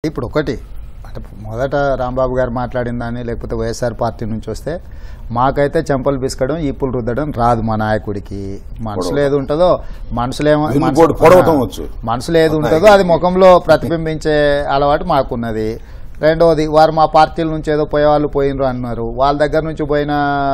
ఇప్పుడు ఒకటి అంటే మొదట రాంబాబు గారు మాట్లాడిన దాన్ని లేకపోతే వైఎస్ఆర్ పార్టీ నుంచి వస్తే మాకైతే చెంపలు బిస్కడం ఈపులు రుద్దడం రాదు మా నాయకుడికి మనసులో ఏది ఉంటుందో మనసులో ఏమో ఎందుకు మనసు- పొడ- పొడవటం వచ్చు. మనసులో ఏది ఉంటుందో అది ముఖంలో ప్రతిబింబించే అలవాటు మాకున్నది రెండవది వారు మా పార్టీల నుంచి ఏదో పోయే వాళ్ళు పోయినరు అన్నారు వాళ్ళ దగ్గర నుంచి పోయిన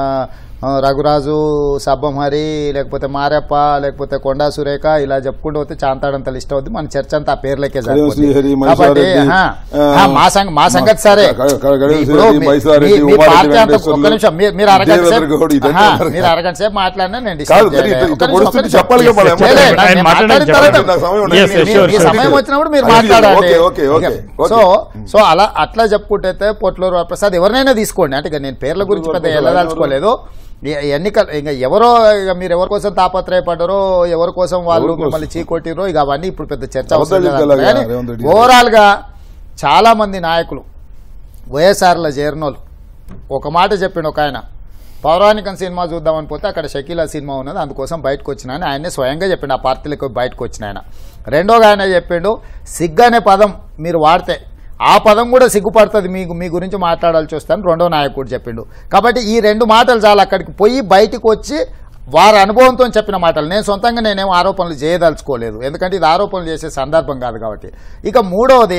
ఆ, రఘురాజు సబ్బమహరి లేకపోతే మారెప్ప లేకపోతే కొండా సురేఖ ఇలా చెప్పుకుంటూ పోతే చాంతాడంత లిస్ట్ అవుద్ది మన చర్చ అంతా ఆ పేర్లకే కడియం సరిపోద్ది. శ్రీహరి, కాబట్టి మైసారెడ్డి, ఆ, ఆ, ఆ, మా సంగ- మా సంగతి సరే క- క- కడియం ఇప్పుడు శ్రీహరి, మీ- మైసారెడ్డి, మీ- మీ ఉమారెడ్డి పార్టీ అంతా వెంకటేశ్వర్లు, ఒక్క నిమిషం మీరు- మీరు అరగంట దేవేంద్ర సేపు గౌడ్ ఇదంతా ఆహా, ఉన్నారు. మీరు అరగంట సేపు మాట్లాడినా నేను కాదు, డిస్టర్బ్ మరి చేయలేదు. ఇట్లా- ఒక్క ఇట్లా నిమిషం, పొడుస్తుంటే ఒక్క చెప్పాలి నిమిషం. కదా మరి చేయలేదు, ఏమన్నా? నేను ఆయన మాట్లాడండి, మాట్లాడిన తర్వాత చెప్పండి. నాకు సమయం Yes, ఉండదు. yes, మీ- sure, మీ sure. సమయం వచ్చినప్పుడు మీరు అది మాట్లాడాలి okay, okay, okay, okay. So so అలా అట్లా చెప్పుకుంటే పొట్లూరు ప్రసాద్ ఎవరినైనా తీసుకోండి అంటే ఇక నేను పేర్ల గురించి పెద్ద పొట్లూరు వెళ్ళదలుచుకోలేదు ఈ- ఎన్నికలు ఇంకా ఎవరో ఇక మీరు ఎవరి కోసం తాపత్రయపడ్డారో ఎవరి కోసం వాళ్ళు ఎవరి కోసం? మిమ్మల్ని చీకొట్టిరో ఇక అవన్నీ ఇప్పుడు పెద్ద చర్చ అబద్ధాలు అవసరం లేదు చెప్పేలాగా కానీ రేవంత్ రెడ్డి గారు. ఓవరాల్ గా చాలా మంది నాయకులు వైఎస్ఆర్లో చేరినోళ్ళు ఒక మాట చెప్పిండు ఒక ఆయన పౌరాణికం సినిమా చూద్దామని పోతే అక్కడ షకీలా సినిమా ఉన్నది అందుకోసం బయటకు వచ్చిన అని ఆయనే స్వయంగా చెప్పిండు ఆ పార్టీలకు బయటకు వచ్చిన ఆయన రెండోగా ఆయన చెప్పిండు సిగ్గు అనే పదం మీరు వాడితే ఆ పదం కూడా సిగ్గుపడుతుంది మీకు మీ గురించి మాట్లాడాల్సి వస్తాను రెండో నాయకుడు చెప్పిండు కాబట్టి ఈ రెండు మాటలు చాలా అక్కడికి పోయి బయటికి వచ్చి వారి అనుభవంతో చెప్పిన మాటలు నేను సొంతంగా నేనేం ఆరోపణలు చేయదలుచుకోలేదు ఎందుకంటే ఇది ఆరోపణలు చేసే సందర్భం కాదు కాబట్టి ఇక మూడవది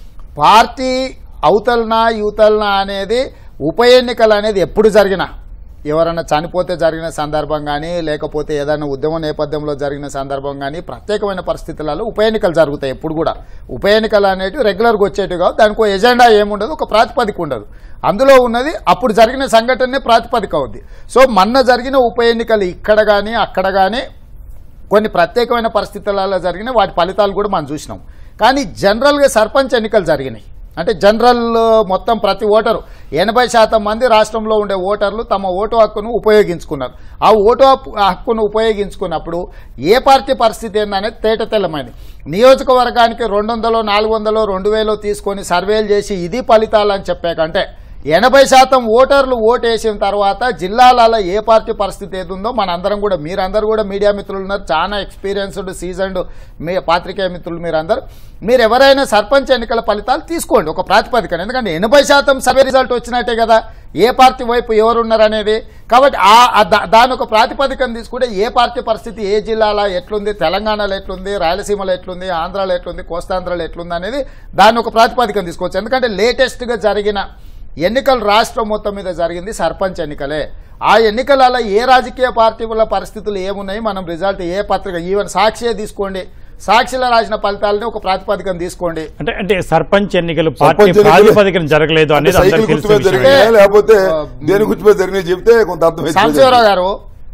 పార్టీ అవతలనా యువతలనా అనేది ఉప ఎన్నికలు అనేది ఎప్పుడు జరిగినా ఎవరైనా చనిపోతే జరిగిన సందర్భం కానీ లేకపోతే ఏదైనా ఉద్యమ నేపథ్యంలో జరిగిన సందర్భం కానీ ప్రత్యేకమైన పరిస్థితులలో ఉప ఎన్నికలు జరుగుతాయి ఎప్పుడు కూడా ఉప ఎన్నికలు అనేటివి రెగ్యులర్గా వచ్చేటివి కాదు దానికి ఒక ఎజెండా ఏముండదు ఒక ప్రాతిపదిక ఉండదు అందులో ఉన్నది అప్పుడు జరిగిన సంఘటనే ప్రాతిపదిక అవుద్ది సో మొన్న జరిగిన ఉప ఎన్నికలు ఇక్కడ కానీ అక్కడ కానీ కొన్ని ప్రత్యేకమైన పరిస్థితులలో జరిగిన వాటి ఫలితాలు కూడా మనం చూసినాం కానీ జనరల్గా సర్పంచ్ ఎన్నికలు జరిగినాయి అంటే జనరల్ మొత్తం ప్రతి ఓటరు ఎనభై శాతం మంది రాష్ట్రంలో ఉండే ఓటర్లు తమ ఓటు హక్కును ఉపయోగించుకున్నారు ఆ ఓటు హక్కు- హక్కును ఉపయోగించుకున్నప్పుడు ఏ పార్టీ పరిస్థితి ఏందనేది తేట తెల్లమైంది నియోజకవర్గానికి రెండు వందలు నాలుగు వందలు రెండు వేలు తీసుకొని సర్వేలు చేసి ఇది ఫలితాలు అని చెప్పే కంటే ఎనభై శాతం ఓటర్లు ఓటేసిన తర్వాత జిల్లాలలో ఏ పార్టీ పరిస్థితి ఏదుందో మనందరం కూడా మీరందరూ కూడా మీడియా మిత్రులు ఉన్నారు చాలా ఎక్స్పీరియన్స్డ్ సీజన్డ్ మీ పాత్రికేయ మిత్రులు మీరందరూ మీరు ఎవరైనా సర్పంచ్ ఎన్నికల ఫలితాలు తీసుకోండి ఒక ప్రాతిపదికన ఎందుకంటే ఎనభై శాతం సర్వే రిజల్ట్ వచ్చినట్టే కదా ఏ పార్టీ వైపు ఎవరున్నారు అనేది కాబట్టి ఆ ఆ దా- దాని ఒక ప్రాతిపదికను తీసుకుంటే ఏ పార్టీ పరిస్థితి ఏ జిల్లాలో ఎట్లుంది తెలంగాణలో ఎట్లుంది రాయలసీమలో ఎట్లుంది ఆంధ్రాలో ఎట్లుంది కోస్తాంధ్రలో ఎట్లుంది అనేది దాన్ని ఒక ప్రాతిపదికను తీసుకోవచ్చు ఎందుకంటే లేటెస్ట్గా జరిగిన ఎన్నికలు రాష్ట్రం మొత్తం మీద జరిగింది సర్పంచ్ ఎన్నికలే ఆ ఎన్నికలలో ఏ రాజకీయ పార్టీల పరిస్థితులు ఏమున్నాయి మనం రిజల్ట్ ఏ పత్రిక ఈవెన్ సాక్షియే తీసుకోండి సాక్షిలో రాసిన ఫలితాలని ఒక ప్రాతిపదికను తీసుకోండి అంటే అంటే సర్పంచ్ ఎన్నికలు పార్టీ సర్పంచ్ ఎన్నికలు- ప్రాతిపదికన జరగలేదు అంటే అనేది సైకిల్ అందరికీ గుర్తు మీద తెలిసిన విషయమే. జరిగినాయా లేకపోతే ఆ, దేని గుర్తు మీద జరిగినాయి చెప్తే కొంత అర్థం సాంబశివరావు గారు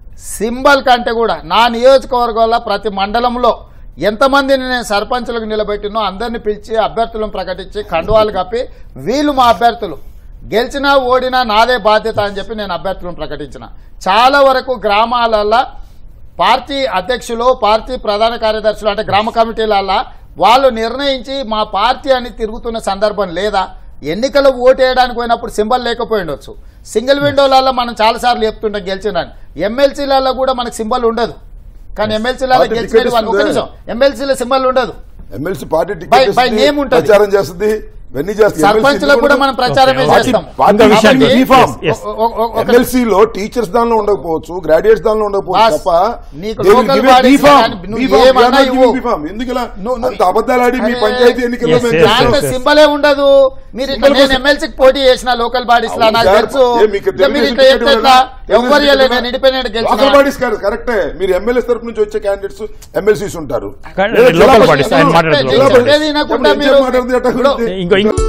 సింబల్ కంటే కూడా నా నియోజకవర్గంలో ప్రతి మండలంలో ఎంతమందిని నేను సర్పంచులకు నిలబెట్టినో అందరిని పిలిచి అభ్యర్థులను ప్రకటించి కండువాలు కప్పి వీళ్ళు మా అభ్యర్థులు గెలిచినా ఓడినా నాదే బాధ్యత అని చెప్పి నేను అభ్యర్థులను ప్రకటించిన చాలా వరకు గ్రామాలల్లో పార్టీ అధ్యక్షులు పార్టీ ప్రధాన కార్యదర్శులు అంటే గ్రామ కమిటీలల్లా వాళ్ళు నిర్ణయించి మా పార్టీ అని తిరుగుతున్న సందర్భం లేదా ఎన్నికలు ఓటేయడానికి పోయినప్పుడు సింబల్ లేకపోయి ఉండొచ్చు సింగిల్ విండోలలో మనం చాలాసార్లు చెప్తుంటాం గెలిచినాను ఎమ్మెల్సీలలో కూడా మనకు సింబల్ ఉండదు కానీ ఎమ్మెల్సీలలో పార్టీ గెలిచిన టికెట్ వాళ్ళు ఒక ఇస్తుందే. నిమిషం ఎమ్మెల్సీలో సింబల్ ఉండదు MLC party By- ticket by ఇస్తుంది, name ఉంటది. ప్రచారం చేస్తుంది ఇవన్నీ చేస్తుంది సర్పంచ్లకు కూడా మనం ప్రచారమే Okay. చేస్తాం పార్టీ విషయానికి- బీ ఫామ్. Yes, yes. ఒ- ఒ- ఒ- ఒక ఎమ్మెల్సీ లో టీచర్స్ దానిలో ఉండకపోవచ్చు గ్రాడ్యుయేట్స్ దానిలో ఉండకపోవచ్చు బాస్, తప్ప నీకు they will local give a bodies B farm. కానీ నువ్వు B farm. ఏమన్నా You are not giving ఇవ్వు. B farm. ఎందుకు ఇలా నువ్వు- నువ్వు- అంత అబద్ధాలు ఆడి మీ అరే, పంచాయతీ ఎన్నికల్లో yes, మేము yes, గెలిచాం. దాంట్లో yes. సింబలే ఉండదు మీరు ఇట్లా Symbol నేను కోసం- ఎమ్మెల్సీకి పోటీ చేసిన లోకల్ బాడీస్ లో అవును నాకు సార్. తెలుసు ఏ మీకు ఇక మీరు ఇట్లా తెలుగుదేశం చెప్తే ఎట్లా టికెట్ ఎవరు తెలుగుదేశం ఇవ్వలేదు, టికెట్ నేను ఇండిపెండెంట్ లోకల్ గెలిచిన బాడీస్ కాదు కరెక్టే మీరు ఎమ్మెల్యే తరపు నుంచి వచ్చే క్యాండిడేట్స్ ఎమ్మెల్సీస్ ఉంటారు కానీ లేదా లోకల్ జిల్లా బాడీస్, ఆయన పరిషత్ మాట్లాడేది జిల్లా లోకల్ పరిషత్. చెప్పేది వినకుండా ఏం మీరు- మాట్లాడుతుంది అట్లా ఇప్పుడు- గురించి? ఇంకో ఇంకో